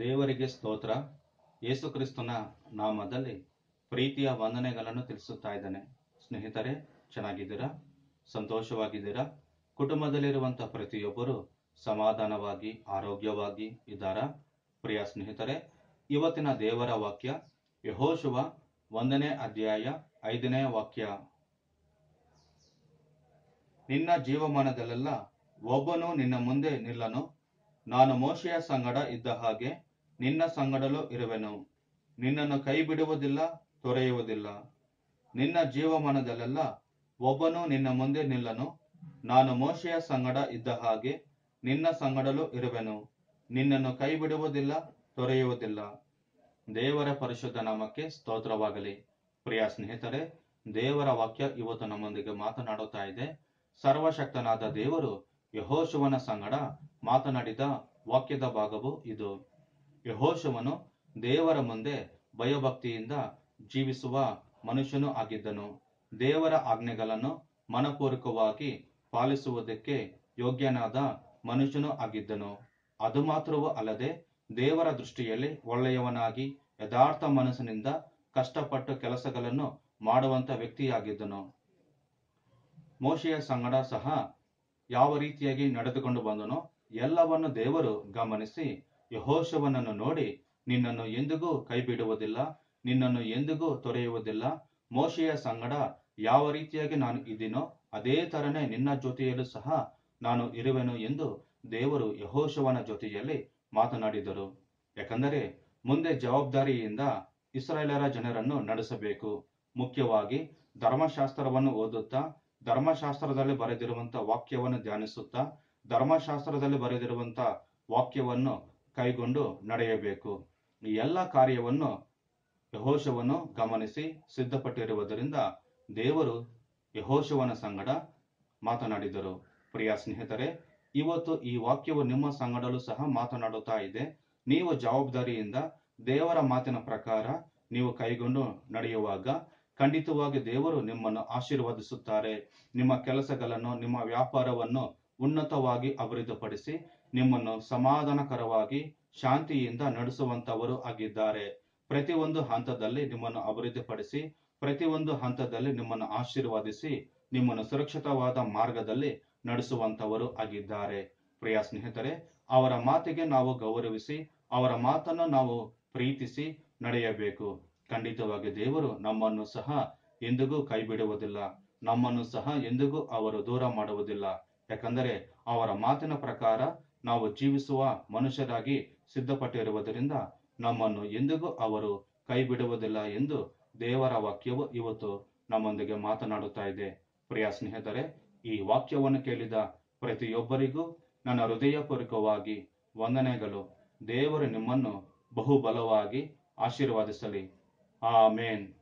ದೇವರಿಗೆ ಸ್ತೋತ್ರ ಯೇಸುಕ್ರಿಸ್ತನ ನಾಮದಲ್ಲಿ ಪ್ರೀತಿಯ ವಂದನೆಗಳನ್ನು ತಿಳಿಸುತ್ತಾ ಇದ್ದಾನೆ ಸ್ನೇಹಿತರೆ ಚೆನ್ನಾಗಿದ್ದೀರಾ ಸಂತೋಷವಾಗಿದ್ದೀರಾ ಕುಟುಂಬದಲ್ಲಿರುವಂಥ ಪ್ರತಿಯೊಬ್ಬರು ಸಮಾಧಾನವಾಗಿ ಆರೋಗ್ಯವಾಗಿ ಇದ್ದಾರಾ ಪ್ರಿಯ ಸ್ನೇಹಿತರೆ ಇವತ್ತಿನ ದೇವರ ವಾಕ್ಯ ಯಹೋಶುವ ಒಂದನೇ ಅಧ್ಯಾಯ ಐದನೇ ವಾಕ್ಯ ನಿನ್ನ ಜೀವಮಾನದಲ್ಲೆಲ್ಲ ಒಬ್ಬನು ನಿನ್ನ ಮುಂದೆ ನಿಲ್ಲನು ನಾನು ಮೋಶೆಯ ಸಂಗಡ ಇದ್ದ ಹಾಗೆ ನಿನ್ನ ಸಂಗಡಲೂ ಇರುವೆನು ನಿನ್ನನ್ನು ಕೈ ಬಿಡುವುದಿಲ್ಲ ತೊರೆಯುವುದಿಲ್ಲ ನಿನ್ನ ಜೀವಮಾನದಲ್ಲೆಲ್ಲ ಒಬ್ಬನು ನಿನ್ನ ಮುಂದೆ ನಿಲ್ಲನು ನಾನು ಮೋಶೆಯ ಸಂಗಡ ಇದ್ದ ಹಾಗೆ ನಿನ್ನ ಸಂಗಡಲೂ ಇರುವೆನು ನಿನ್ನನ್ನು ಕೈ ಬಿಡುವುದಿಲ್ಲ ತೊರೆಯುವುದಿಲ್ಲ ದೇವರ ಪರಿಶುದ್ಧ ನಾಮಕ್ಕೆ ಸ್ತೋತ್ರವಾಗಲಿ ಪ್ರಿಯ ಸ್ನೇಹಿತರೆ ದೇವರ ವಾಕ್ಯ ಇವತ್ತು ನಮ್ಮೊಂದಿಗೆ ಮಾತನಾಡುತ್ತಾ ಇದೆ ಸರ್ವಶಕ್ತನಾದ ದೇವರು ಯಹೋಶುವನ ಸಂಗಡ ಮಾತನಾಡಿದ ವಾಕ್ಯದ ಭಾಗವು ಇದು ಯಹೋಶುವನು ದೇವರ ಮುಂದೆ ಭಯಭಕ್ತಿಯಿಂದ ಜೀವಿಸುವ ಮನುಷ್ಯನು ಆಗಿದ್ದನು ದೇವರ ಆಜ್ಞೆಗಳನ್ನು ಮನಪೂರ್ವಕವಾಗಿ ಪಾಲಿಸುವುದಕ್ಕೆ ಯೋಗ್ಯನಾದ ಮನುಷ್ಯನು ಆಗಿದ್ದನು ಅದು ಮಾತ್ರವೂ ಅಲ್ಲದೆ ದೇವರ ದೃಷ್ಟಿಯಲ್ಲಿ ಒಳ್ಳೆಯವನಾಗಿ ಯಥಾರ್ಥ ಮನಸ್ಸಿನಿಂದ ಕಷ್ಟಪಟ್ಟು ಕೆಲಸಗಳನ್ನು ಮಾಡುವಂತ ವ್ಯಕ್ತಿಯಾಗಿದ್ದನು ಮೋಶೆಯ ಸಂಗಡ ಸಹ ಯಾವ ರೀತಿಯಾಗಿ ನಡೆದುಕೊಂಡು ಬಂದನೋ ಎಲ್ಲವನ್ನು ದೇವರು ಗಮನಿಸಿ ಯಹೋಶವನನ್ನು ನೋಡಿ ನಿನ್ನನ್ನು ಎಂದಿಗೂ ಕೈ ಬಿಡುವುದಿಲ್ಲ ನಿನ್ನನ್ನು ಎಂದಿಗೂ ತೊರೆಯುವುದಿಲ್ಲ ಮೋಶೆಯ ಸಂಗಡ ಯಾವ ರೀತಿಯಾಗಿ ನಾನು ಇದ್ದೀನೋ ಅದೇ ತರನೇ ನಿನ್ನ ಜೊತೆಯಲ್ಲೂ ಸಹ ನಾನು ಇರುವೆನು ಎಂದು ದೇವರು ಯಹೋಶವನ ಜೊತೆಯಲ್ಲಿ ಮಾತನಾಡಿದರು ಯಾಕಂದರೆ ಮುಂದೆ ಜವಾಬ್ದಾರಿಯಿಂದ ಇಸ್ರಾಯೇಲರ ಜನರನ್ನು ನಡೆಸಬೇಕು ಮುಖ್ಯವಾಗಿ ಧರ್ಮಶಾಸ್ತ್ರವನ್ನು ಓದುತ್ತಾ ಧರ್ಮಶಾಸ್ತ್ರದಲ್ಲಿ ಬರೆದಿರುವಂತ ವಾಕ್ಯವನ್ನು ಧ್ಯಾನಿಸುತ್ತಾ ಧರ್ಮಶಾಸ್ತ್ರದಲ್ಲಿ ಬರೆದಿರುವಂತ ವಾಕ್ಯವನ್ನು ಕೈಗೊಂಡು ನಡೆಯಬೇಕು ಈ ಎಲ್ಲ ಕಾರ್ಯವನ್ನು ಯಹೋಶವನ್ನು ಗಮನಿಸಿ ಸಿದ್ಧಪಟ್ಟಿರುವುದರಿಂದ ದೇವರು ಯಹೋಶವನ ಸಂಗಡ ಮಾತನಾಡಿದರು ಪ್ರಿಯ ಸ್ನೇಹಿತರೆ ಇವತ್ತು ಈ ವಾಕ್ಯವು ನಿಮ್ಮ ಸಂಗಡಲೂ ಸಹ ಮಾತನಾಡುತ್ತಾ ಇದೆ ನೀವು ಜವಾಬ್ದಾರಿಯಿಂದ ದೇವರ ಮಾತಿನ ಪ್ರಕಾರ ನೀವು ಕೈಗೊಂಡು ನಡೆಯುವಾಗ ಖಂಡಿತವಾಗಿ ದೇವರು ನಿಮ್ಮನ್ನು ಆಶೀರ್ವದಿಸುತ್ತಾರೆ ನಿಮ್ಮ ಕೆಲಸಗಳನ್ನು ನಿಮ್ಮ ವ್ಯಾಪಾರವನ್ನು ಉನ್ನತವಾಗಿ ಅಭಿವೃದ್ಧಿಪಡಿಸಿ ನಿಮ್ಮನ್ನು ಸಮಾಧಾನಕರವಾಗಿ ಶಾಂತಿಯಿಂದ ನಡೆಸುವಂತವರು ಆಗಿದ್ದಾರೆ ಪ್ರತಿಯೊಂದು ಹಂತದಲ್ಲಿ ನಿಮ್ಮನ್ನು ಅಭಿವೃದ್ಧಿಪಡಿಸಿ ಪ್ರತಿಯೊಂದು ಹಂತದಲ್ಲಿ ನಿಮ್ಮನ್ನು ಆಶೀರ್ವದಿಸಿ ನಿಮ್ಮನ್ನು ಸುರಕ್ಷಿತವಾದ ಮಾರ್ಗದಲ್ಲಿ ನಡೆಸುವಂತವರು ಆಗಿದ್ದಾರೆ ಪ್ರಿಯ ಸ್ನೇಹಿತರೆ ಅವರ ಮಾತಿಗೆ ನಾವು ಗೌರವಿಸಿ ಅವರ ಮಾತನ್ನು ನಾವು ಪ್ರೀತಿಸಿ ನಡೆಯಬೇಕು ಖಂಡಿತವಾಗಿ ದೇವರು ನಮ್ಮನ್ನು ಸಹ ಎಂದಿಗೂ ಕೈ ಬಿಡುವುದಿಲ್ಲ ನಮ್ಮನ್ನು ಸಹ ಎಂದಿಗೂ ಅವರು ದೂರ ಮಾಡುವುದಿಲ್ಲ ಯಾಕಂದರೆ ಅವರ ಮಾತಿನ ಪ್ರಕಾರ ನಾವು ಜೀವಿಸುವ ಮನುಷ್ಯರಾಗಿ ಸಿದ್ಧಪಟ್ಟಿರುವುದರಿಂದ ನಮ್ಮನ್ನು ಎಂದಿಗೂ ಅವರು ಕೈ ಬಿಡುವುದಿಲ್ಲ ಎಂದು ದೇವರ ವಾಕ್ಯವು ಇವತ್ತು ನಮ್ಮೊಂದಿಗೆ ಮಾತನಾಡುತ್ತಾ ಇದೆ ಪ್ರಿಯ ಸ್ನೇಹಿತರೆ ಈ ವಾಕ್ಯವನ್ನು ಕೇಳಿದ ಪ್ರತಿಯೊಬ್ಬರಿಗೂ ನನ್ನ ಹೃದಯಪೂರ್ವಕವಾಗಿ ವಂದನೆಗಳು ದೇವರು ನಿಮ್ಮನ್ನು ಬಹುಬಲವಾಗಿ ಆಶೀರ್ವಾದಿಸಲಿ ಆಮೇನ್